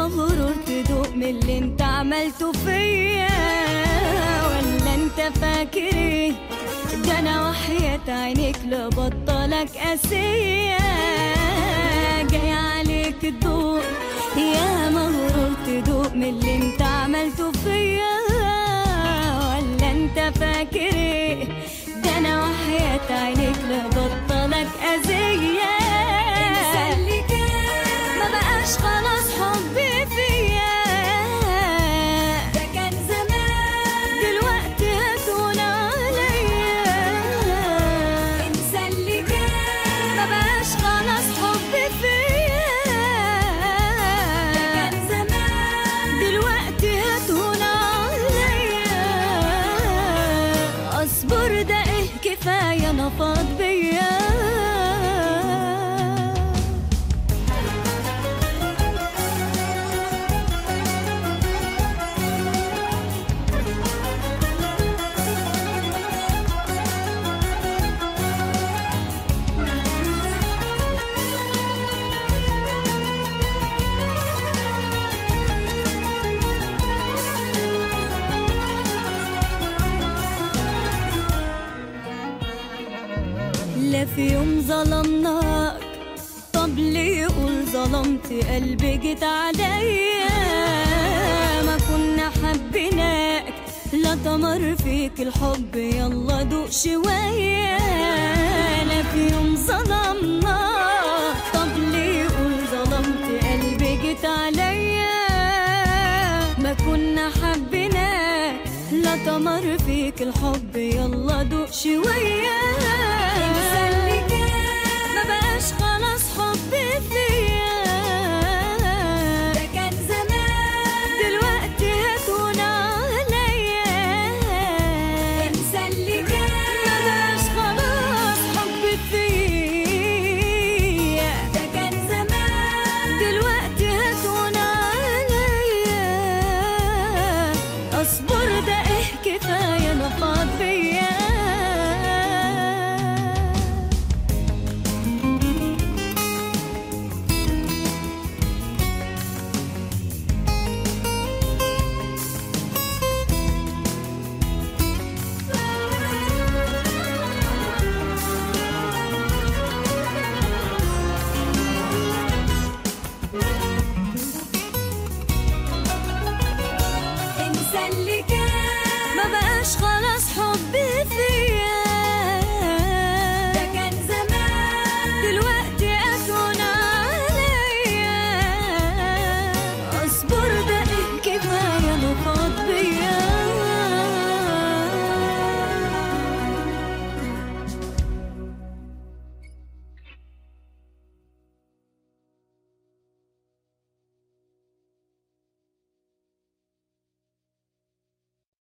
مغرور تدوق من اللي انت عملته فيا ولا انت فاكر ايه ده انا وحياة عينيك لبطلك قاسية جاي عليك الدور يا مغرور تدوق من اللي انت عملته فيا ولا انت فاكر ايه ده انا وحياة عينيك لبطلك اذية انسى اللي كان ما بقاش خلاص حبي فيا ده كان زمان دلوقتي هتقول عليا انسى اللي كان ما بقاش خلاص حبي فيا ده كان زمان دلوقتي هتقول عليا اصبر ده ايه كفايه نفض بيا لا في يوم ظلمناك طب ليه يقول ظلمت قلبي جيت عليا ما كنا حبيناك لا تمر فيك الحب يلا دوق شوية لا في يوم ظلمناك طب ليه يقول ظلمت قلبي جيت عليا ما كنا حبيناك لا تمر فيك الحب يلا دوق شوية